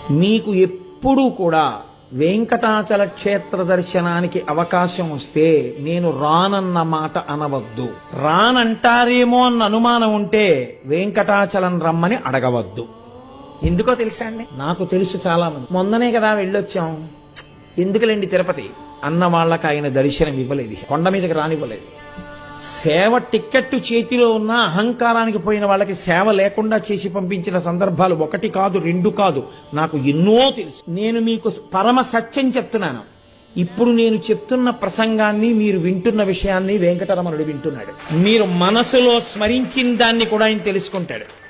మీకు ఎప్పుడూ కూడా వెంకటాచల క్షేత్ర దర్శనానికి అవకాశం వస్తే నేను రానన్న మాట అనవద్దు రానంటారేమో అన్న అనుమానం ఉంటే వెంకటాచలం రమ్మని అడగవద్దు ఎందుకో తెలుసా అండి నాకు తెలుసు చాలా మంది మొన్ననే కదా వెళ్ళొచ్చాం ఎందుకులేండి తిరుపతి అన్న వాళ్ళకి ఆయన దర్శనం ఇవ్వలేదు కొండ మీదకి రానివ్వలేదు సేవ టిక్కెట్టు చేతిలో ఉన్న అహంకారానికి పోయిన వాళ్ళకి సేవ లేకుండా చేసి పంపించిన సందర్భాలు ఒకటి కాదు రెండు కాదు నాకు ఎన్నో తెలుసు నేను మీకు పరమ సత్యం చెప్తున్నాను ఇప్పుడు నేను చెప్తున్న ప్రసంగాన్ని మీరు వింటున్న విషయాన్ని వెంకటరమణుడు వింటున్నాడు మీరు మనసులో స్మరించిన దాన్ని కూడా ఆయన తెలుసుకుంటాడు